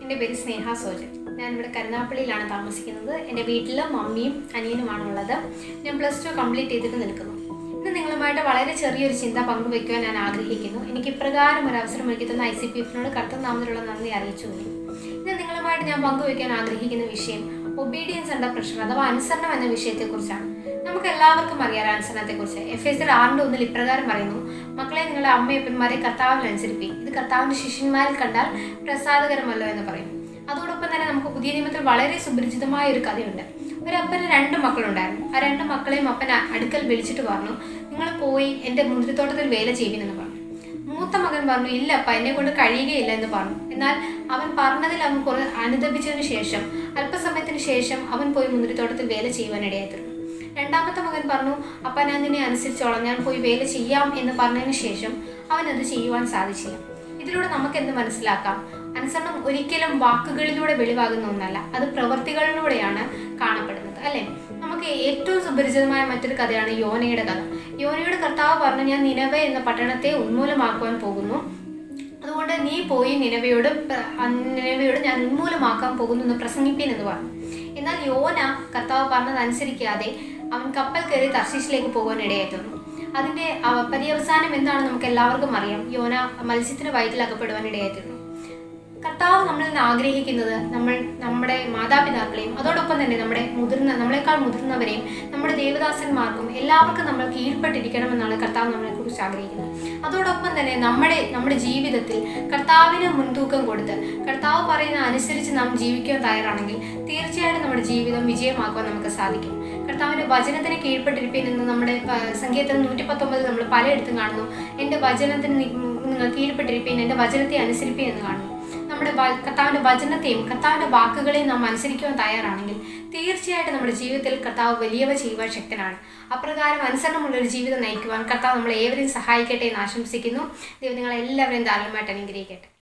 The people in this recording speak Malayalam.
എൻ്റെ പേര് സ്നേഹ സോജൻ ഞാനിവിടെ കരുനാപ്പള്ളിയിലാണ് താമസിക്കുന്നത് എൻ്റെ വീട്ടിൽ മമ്മിയും അനിയനുമാണ് ഉള്ളത് ഞാൻ പ്ലസ് ടു കംപ്ലീറ്റ് ചെയ്തിട്ട് നിൽക്കുന്നു ഇന്ന് നിങ്ങളുമായിട്ട് വളരെ ചെറിയൊരു ചിന്ത പങ്കുവയ്ക്കുവാൻ ഞാൻ ആഗ്രഹിക്കുന്നു എനിക്ക് ഇപ്രകാരം ഒരു അവസരം ഒരുക്കി തന്ന ഐ സി പി എഫിനോട് കർത്തനാമത്തിലുള്ള നന്ദി അറിയിച്ചു ഇന്ന് നിങ്ങളുമായിട്ട് ഞാൻ പങ്കുവയ്ക്കാൻ ആഗ്രഹിക്കുന്ന വിഷയം ഒബീഡിയൻസ് അണ്ടർ പ്രഷർ അഥവാ അനുസരണം എന്ന വിഷയത്തെക്കുറിച്ചാണ് നമുക്ക് എല്ലാവർക്കും അറിയാം അനുസരണത്തെക്കുറിച്ച് എഫ് എസ് ആറിൻ്റെ ഒന്നിൽ ഇപ്രകാരം പറയുന്നു മക്കളെ നിങ്ങളുടെ അമ്മയപ്പന്മാരെ കർത്താവിൽ അനുസരിപ്പിക്കും ഇത് കർത്താവിൻ്റെ ശിഷ്യന്മാരിൽ കണ്ടാൽ പ്രസാദകരമല്ലോ എന്ന് പറയും അതോടൊപ്പം തന്നെ നമുക്ക് പുതിയ നിയമത്തിൽ വളരെ സുപരിചിതമായ ഒരു കഥയുണ്ട് ഒരപ്പന് രണ്ട് മക്കളുണ്ടായിരുന്നു ആ രണ്ട് മക്കളെയും അപ്പൻ അടുക്കൽ വിളിച്ചിട്ട് പറഞ്ഞു നിങ്ങൾ പോയി എൻ്റെ മുന്തിരിത്തോട്ടത്തിൽ വേല ചെയ്യുമെന്ന് പറഞ്ഞു മൂത്ത മകൻ പറഞ്ഞു ഇല്ല അപ്പ എന്നെ കൊണ്ട് കഴിയുകയില്ല എന്ന് പറഞ്ഞു എന്നാൽ അവൻ പറഞ്ഞതിൽ അവൻ കുറെ അനുദപിച്ചതിന് ശേഷം അല്പസമയത്തിന് ശേഷം അവൻ പോയി മുന്തിരിത്തോട്ടത്തിൽ വേല ചെയ്യുവാനിടയായി തീർന്നു രണ്ടാമത്തെ മകൻ പറഞ്ഞു അപ്പ ഞാൻ നിന്നെ അനുസരിച്ചോളാം ഞാൻ പോയി വേല ചെയ്യാം എന്ന് പറഞ്ഞതിന് ശേഷം അവൻ അത് ചെയ്യുവാൻ സാധിച്ചില്ല ഇതിലൂടെ നമുക്ക് എന്ത് മനസ്സിലാക്കാം അനുസരണം ഒരിക്കലും വാക്കുകളിലൂടെ വെളിവാകുന്ന ഒന്നല്ല അത് പ്രവൃത്തികളിലൂടെയാണ് കാണപ്പെടുന്നത് അല്ലേ നമുക്ക് ഏറ്റവും സുപരിചിതമായ മറ്റൊരു കഥയാണ് യോനയുടെ കഥ യോനയുടെ കർത്താവ് പറഞ്ഞു ഞാൻ നിലവ എന്ന പട്ടണത്തെ ഉന്മൂലമാക്കുവാൻ പോകുന്നു അതുകൊണ്ട് നീ പോയി നിലവയോട് പ്ര- ആ നിലവയോട് ഞാൻ ഉന്മൂലമാക്കാൻ പോകുന്നു എന്ന് പ്രസംഗിപ്പീൻ എന്ന് പറഞ്ഞു എന്നാൽ യോന കർത്താവ് പറഞ്ഞതനുസരിക്കാതെ അവൻ കപ്പൽ കയറി തർശീഷിലേക്ക് പോകാൻ ഇടയായിത്തീർന്നു അതിന്റെ ആ, പര്യവസാനം എന്താണെന്ന് നമുക്ക് എല്ലാവർക്കും അറിയാം യോന മത്സ്യത്തിന് വയറ്റിൽ അകപ്പെടുവാൻ ഇടയായിത്തീർന്നു കർത്താവ് നമ്മളിൽ നിന്ന് ആഗ്രഹിക്കുന്നത് നമ്മൾ നമ്മുടെ മാതാപിതാക്കളെയും അതോടൊപ്പം തന്നെ നമ്മുടെ മുതിർന്ന നമ്മളെക്കാൾ മുതിർന്നവരെയും നമ്മുടെ ദേവദാസന്മാർക്കും എല്ലാവർക്കും നമ്മൾ കീഴ്പ്പെട്ടിരിക്കണമെന്നാണ് കർത്താവ് നമ്മളെ കുറിച്ച് ആഗ്രഹിക്കുന്നത് അതോടൊപ്പം തന്നെ നമ്മുടെ നമ്മുടെ ജീവിതത്തിൽ കർത്താവിന് മുൻതൂക്കം കൊടുത്ത് കർത്താവ് പറയുന്ന അനുസരിച്ച് നാം ജീവിക്കാൻ തയ്യാറാണെങ്കിൽ തീർച്ചയായിട്ടും നമ്മുടെ ജീവിതം വിജയമാക്കുവാൻ നമുക്ക് സാധിക്കും കർത്താവിന്റെ വചനത്തിന് കീഴ്പ്പെട്ടിരിപ്പീൻ എന്ന് നമ്മുടെ ആ, സങ്കീർത്തനം നൂറ്റി പത്തൊമ്പതിൽ നമ്മൾ പലയിടത്തും കാണുന്നു എൻ്റെ വചനത്തിന് നി- നിങ്ങൾ കീഴ്പ്പെട്ടിരിപ്പീൻ എൻ്റെ വചനത്തെ അനുസരിപ്പീൻ എന്ന് കാണുന്നു നമ്മുടെ വ- കർത്താവിന്റെ വചനത്തെയും കർത്താവിന്റെ വാക്കുകളെയും നാം അനുസരിക്കുവാൻ തയ്യാറാണെങ്കിൽ തീർച്ചയായിട്ടും നമ്മുടെ ജീവിതത്തിൽ കർത്താവ് വലിയവ ചെയ്യുവാൻ ശക്തനാണ് അപ്രകാരം അനുസരണമുള്ള ഒരു ജീവിതം നയിക്കുവാൻ കർത്താവ് നമ്മളെ ഏവരെയും സഹായിക്കട്ടെ എന്ന് ആശംസിക്കുന്നു ദൈവം നിങ്ങളെല്ലാവരെയും ധാരാളമായിട്ട് അനുഗ്രഹിക്കട്ടെ